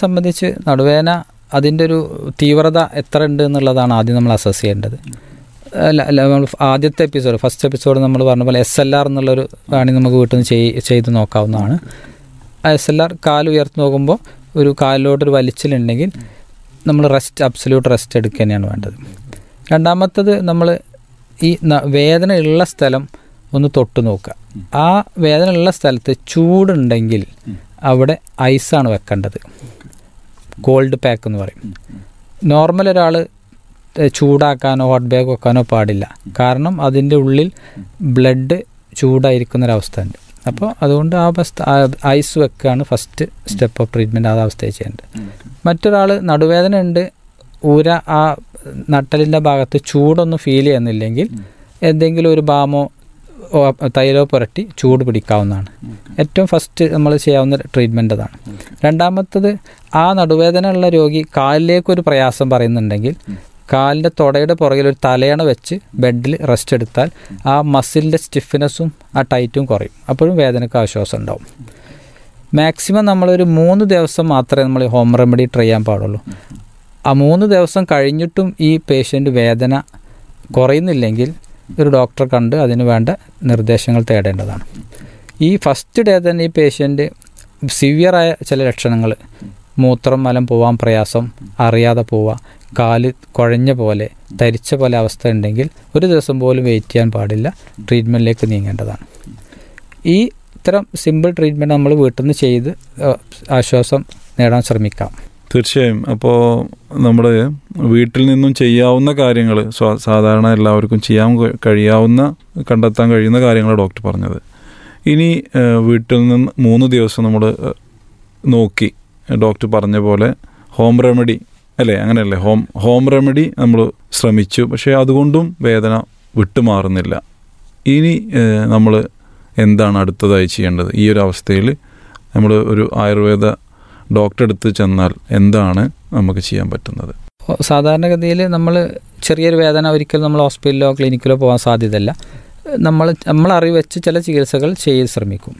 സംബന്ധിച്ച് നടുവേദന അതിൻ്റെ ഒരു തീവ്രത എത്ര ഉണ്ട് എന്നുള്ളതാണ് ആദ്യം നമ്മൾ അസസ് ചെയ്യേണ്ടത് അല്ല അല്ല നമ്മൾ ആദ്യത്തെ എപ്പിസോഡ് ഫസ്റ്റ് എപ്പിസോഡ് നമ്മൾ പറഞ്ഞ പോലെ എസ് എൽ ആർ എന്നുള്ളൊരു വേണമെങ്കിൽ നമുക്ക് വീട്ടിൽ നിന്ന് ചെയ് ചെയ്ത് നോക്കാവുന്നതാണ് ആ എസ് എൽ ആർ കാൽ ഉയർത്തി നോക്കുമ്പോൾ ഒരു കാലിലോട്ടൊരു വലിച്ചിലുണ്ടെങ്കിൽ നമ്മൾ റെസ്റ്റ് അബ്സല്യൂട്ട് റെസ്റ്റ് എടുക്കുക തന്നെയാണ് വേണ്ടത് രണ്ടാമത്തത് നമ്മൾ ഈ ന- വേദന ഉള്ള സ്ഥലം ഒന്ന് തൊട്ട് നോക്കുക ആ വേദന ഉള്ള സ്ഥലത്ത് ചൂടുണ്ടെങ്കിൽ അവിടെ ഐസാണ് വെക്കേണ്ടത് കോൾഡ് പാക്ക് എന്ന് പറയും നോർമൽ ഒരാൾ ചൂടാക്കാനോ ഹോട്ട് ബാഗ് വെക്കാനോ പാടില്ല കാരണം അതിൻ്റെ ഉള്ളിൽ ബ്ലഡ് ചൂടായിരിക്കുന്നൊരവസ്ഥ ഉണ്ട് അപ്പോൾ അതുകൊണ്ട് ആ അവസ്ഥ ഐസ് വെക്കുകയാണ് ഫസ്റ്റ് സ്റ്റെപ്പ് ഓഫ് ട്രീറ്റ്മെൻറ്റ് ആ അവസ്ഥയിൽ ചെയ്യേണ്ടത് മറ്റൊരാൾ നടുവേദന ഉണ്ട് ഊര ആ നട്ടലിൻ്റെ ഭാഗത്ത് ചൂടൊന്നും ഫീൽ ചെയ്യുന്നില്ലെങ്കിൽ എന്തെങ്കിലും ഒരു ബാമോ ഓ, തൈലോ പുരട്ടി ചൂട് പിടിക്കാവുന്നതാണ് ഏറ്റവും ഫസ്റ്റ് നമ്മൾ ചെയ്യാവുന്ന ട്രീറ്റ്മെൻ്റ് അതാണ് രണ്ടാമത്തത് ആ നടുവേദന ഉള്ള രോഗി കാലിലേക്കൊരു പ്രയാസം പറയുന്നുണ്ടെങ്കിൽ കാലിൻ്റെ തുടയുടെ പുറകിൽ ഒരു തലയണ വെച്ച് ബെഡിൽ റെസ്റ്റ് എടുത്താൽ ആ മസിലിൻ്റെ സ്റ്റിഫ്നെസ്സും ആ ടൈറ്റും കുറയും അപ്പോഴും വേദനയ്ക്ക് ആശ്വാസം ഉണ്ടാവും മാക്സിമം നമ്മളൊരു മൂന്ന് ദിവസം മാത്രമേ നമ്മൾ ഹോം റെമഡി ട്രൈ ചെയ്യാൻ പാടുള്ളൂ ആ മൂന്ന് ദിവസം കഴിഞ്ഞിട്ടും ഈ പേഷ്യൻ്റ് വേദന കുറയുന്നില്ലെങ്കിൽ ഒരു ഡോക്ടറെ കണ്ട് അതിന് വേണ്ട നിർദ്ദേശങ്ങൾ തേടേണ്ടതാണ് ഈ ഫസ്റ്റ് ഡേ തന്നെ ഈ പേഷ്യൻ്റ് സിവിയറായ ചില ലക്ഷണങ്ങൾ മൂത്രം മലം പോവാൻ പ്രയാസം അറിയാതെ പോവുക കാല് കുഴഞ്ഞ പോലെ തരിച്ച പോലെ അവസ്ഥ ഉണ്ടെങ്കിൽ ഒരു ദിവസം പോലും വെയിറ്റ് ചെയ്യാൻ പാടില്ല ട്രീറ്റ്മെൻറ്റിലേക്ക് നീങ്ങേണ്ടതാണ് ഈ ഇത്തരം സിമ്പിൾ ട്രീറ്റ്മെൻറ്റ് നമ്മൾ വീട്ടിൽ നിന്ന് ചെയ്ത് ഏഹ്, ആശ്വാസം നേടാൻ ശ്രമിക്കാം തീർച്ചയായും അപ്പോൾ നമ്മൾ വീട്ടിൽ നിന്നും ചെയ്യാവുന്ന കാര്യങ്ങൾ സാധാരണ എല്ലാവർക്കും ചെയ്യാൻ കഴി- കഴിയാവുന്ന കണ്ടെത്താൻ കഴിയുന്ന കാര്യങ്ങൾ ഡോക്ടർ പറഞ്ഞത് ഇനി ഏഹ്, വീട്ടിൽ നിന്ന് മൂന്ന് ദിവസം നമ്മൾ നോക്കി ഡോക്ടർ പറഞ്ഞ പോലെ ഹോം റെമഡി അല്ലേ അങ്ങനെയല്ലേ ഹോം ഹോം റെമഡി നമ്മൾ ശ്രമിച്ചു പക്ഷേ അതുകൊണ്ടും വേദന വിട്ടുമാറുന്നില്ല ഇനി നമ്മൾ എന്താണ് അടുത്തതായി ചെയ്യേണ്ടത് ഈ ഒരു അവസ്ഥയിൽ നമ്മൾ ഒരു ആയുർവേദ ഡോക്ടറെ അടുത്ത് ചെന്നാൽ എന്താണ് നമുക്ക് ചെയ്യാൻ പറ്റുന്നത് സാധാരണഗതിയിൽ നമ്മൾ ചെറിയൊരു വേദന ഒരിക്കലും നമ്മൾ ഹോസ്പിറ്റലിലോ ക്ലിനിക്കിലോ പോകാൻ സാധ്യതയില്ല നമ്മൾ നമ്മൾ അറിവ് വെച്ച് ചില ചികിത്സകൾ ചെയ്ത് ശ്രമിക്കും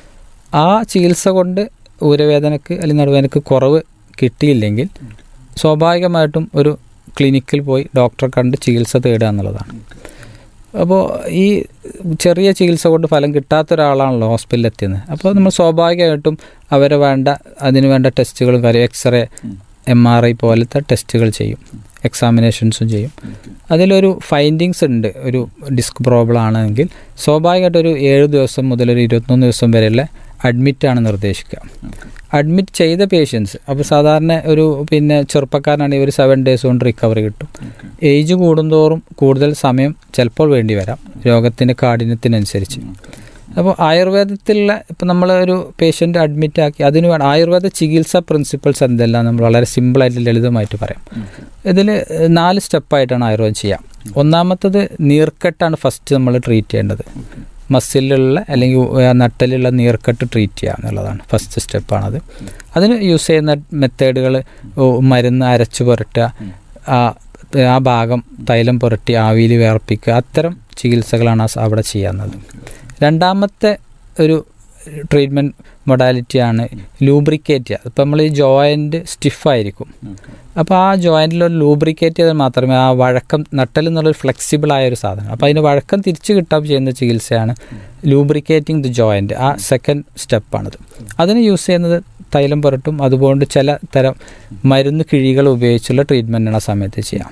ആ ചികിത്സ കൊണ്ട് ഊരവേദനക്ക് അല്ലെങ്കിൽ നടുവേദനക്ക് കുറവ് കിട്ടിയില്ലെങ്കിൽ സ്വാഭാവികമായിട്ടും ഒരു ക്ലിനിക്കിൽ പോയി ഡോക്ടറെ കണ്ട് ചികിത്സ തേടുക എന്നുള്ളതാണ് അപ്പോൾ ഈ ചെറിയ ചികിത്സ കൊണ്ട് ഫലം കിട്ടാത്ത ഒരാളാണല്ലോ ഹോസ്പിറ്റലിൽ എത്തിയത് അപ്പോൾ നമ്മൾ സ്വാഭാവികമായിട്ടും അവരെ വേണ്ട അതിന് വേണ്ട ടെസ്റ്റുകളും കാര്യം എക്സ്റേ എം ആർ ഐ പോലത്തെ ടെസ്റ്റുകൾ ചെയ്യും എക്സാമിനേഷൻസും ചെയ്യും അതിലൊരു ഫൈൻഡിങ്സ് ഉണ്ട് ഒരു ഡിസ്ക് പ്രോബ്ലം ആണെങ്കിൽ സ്വാഭാവികമായിട്ട് ഒരു ഏഴ് ദിവസം മുതൽ ഒരു ഇരുപത്തൊന്ന് ദിവസം വരെയുള്ള അഡ്മിറ്റാണ് നിർദ്ദേശിക്കുക അഡ്മിറ്റ് ചെയ്ത പേഷ്യൻസ് അപ്പോൾ സാധാരണ ഒരു പിന്നെ ചെറുപ്പക്കാരനാണെങ്കിൽ ഒരു സെവൻ ഡേയ്സ് കൊണ്ട് റിക്കവറി കിട്ടും ഏജ് കൂടുന്തോറും കൂടുതൽ സമയം ചിലപ്പോൾ വേണ്ടി വരാം രോഗത്തിൻ്റെ കാഠിന്യത്തിനനുസരിച്ച് അപ്പോൾ ആയുർവേദത്തിലുള്ള ഇപ്പം നമ്മൾ ഒരു പേഷ്യൻ്റ് അഡ്മിറ്റ് ആക്കി അതിന് വേണം ആയുർവേദ ചികിത്സാ പ്രിൻസിപ്പിൾസ് എന്തെല്ലാം നമ്മൾ വളരെ സിമ്പിളായിട്ട് ലളിതമായിട്ട് പറയാം ഇതിൽ നാല് സ്റ്റെപ്പായിട്ടാണ് ആയുർവേദം ചെയ്യാം ഒന്നാമത്തത് നീർക്കെട്ടാണ് ഫസ്റ്റ് നമ്മൾ ട്രീറ്റ് ചെയ്യേണ്ടത് മസിലുള്ള അല്ലെങ്കിൽ നട്ടലുള്ള നീർക്കെട്ട് ട്രീറ്റ് ചെയ്യുക എന്നുള്ളതാണ് ഫസ്റ്റ് സ്റ്റെപ്പാണത് അതിന് യൂസ് ചെയ്യുന്ന മെത്തേഡുകൾ മരുന്ന് അരച്ച് പുരട്ടുക ആ ആ ഭാഗം തൈലം പുരട്ടി ആവിയിൽ വേർപ്പിക്കുക അത്തരം ചികിത്സകളാണ് ആ അവിടെ ചെയ്യുന്നത് രണ്ടാമത്തെ ഒരു ട്രീറ്റ്മെൻറ്റ് മൊഡാലിറ്റിയാണ് ലൂബ്രിക്കേറ്റ് ചെയ്യുക ഇപ്പം നമ്മൾ ഈ ജോയിൻറ്റ് സ്റ്റിഫായിരിക്കും അപ്പോൾ ആ ജോയിൻറ്റിൽ ഒരു ലൂബ്രിക്കേറ്റ് ചെയ്താൽ മാത്രമേ ആ വഴക്കം നട്ടൽ എന്നുള്ളൊരു ഫ്ലെക്സിബിൾ ആയ ഒരു സാധനം അപ്പോൾ അതിന് വഴക്കം തിരിച്ചു കിട്ടാൻ ചെയ്യുന്ന ചികിത്സയാണ് ലൂബ്രിക്കേറ്റിംഗ് ദി ജോയിൻറ്റ് ആ സെക്കൻഡ് സ്റ്റെപ്പാണത് അതിന് യൂസ് ചെയ്യുന്നത് തൈലം പുരട്ടും അതുകൊണ്ട് ചില തരം മരുന്ന് കിഴികൾ ഉപയോഗിച്ചുള്ള ട്രീറ്റ്മെൻറ്റാണ് ആ സമയത്ത് ചെയ്യാം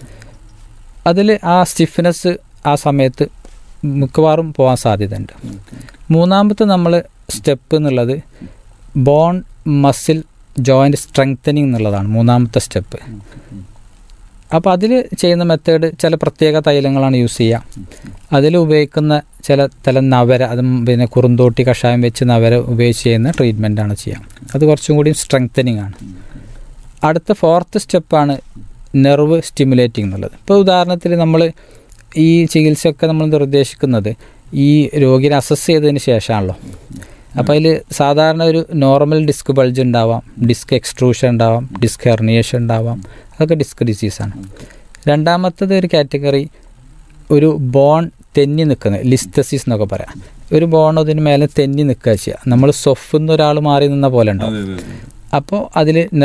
അതിൽ ആ സ്റ്റിഫ്നെസ് ആ സമയത്ത് മിക്കവാറും പോകാൻ സാധ്യതയുണ്ട് മൂന്നാമത്തെ നമ്മൾ സ്റ്റെപ്പ് എന്നുള്ളത് ബോൺ മസിൽ ജോയിൻറ്റ് സ്ട്രെങ്തനിങ് എന്നുള്ളതാണ് മൂന്നാമത്തെ സ്റ്റെപ്പ് അപ്പോൾ അതിൽ ചെയ്യുന്ന മെത്തേഡ് ചില പ്രത്യേക തൈലങ്ങളാണ് യൂസ് ചെയ്യുക അതിൽ ഉപയോഗിക്കുന്ന ചില തല നവര അത് പിന്നെ കുറുന്തോട്ടി കഷായം വെച്ച് നവര ഉപയോഗിച്ച് ചെയ്യുന്ന ട്രീറ്റ്മെൻറ്റാണ് ചെയ്യുക അത് കുറച്ചും കൂടി സ്ട്രെങ്തനിങ് ആണ് അടുത്ത ഫോർത്ത് സ്റ്റെപ്പാണ് നെർവ് സ്റ്റിമുലേറ്റിംഗ് എന്നുള്ളത് ഇപ്പോൾ ഉദാഹരണത്തിന് നമ്മൾ ഈ ചികിത്സയൊക്കെ നമ്മൾ നിർദ്ദേശിക്കുന്നത് ഈ രോഗിനെ അസസ് ചെയ്തതിന് ശേഷമാണല്ലോ അപ്പോൾ അതിൽ സാധാരണ ഒരു നോർമൽ ഡിസ്ക് ബൾജ് ഉണ്ടാവാം ഡിസ്ക് എക്സ്ട്രൂഷൻ ഉണ്ടാവാം ഡിസ്ക് ഹെർണിയേഷൻ ഉണ്ടാവാം അതൊക്കെ ഡിസ്ക് ഡിസീസാണ് രണ്ടാമത്തത് ഒരു കാറ്റഗറി ഒരു ബോൺ തെന്നി നിൽക്കുന്നത് ലിസ്തസിസ് എന്നൊക്കെ പറയാം ഒരു ബോൺ അതിന് മേലെ തെന്നി നിൽക്കുക ചെയ്യുക നമ്മൾ സൊഫിന്ന് ഒരാൾ മാറി നിന്ന പോലെ ഉണ്ടാവും അപ്പോൾ അതിൽ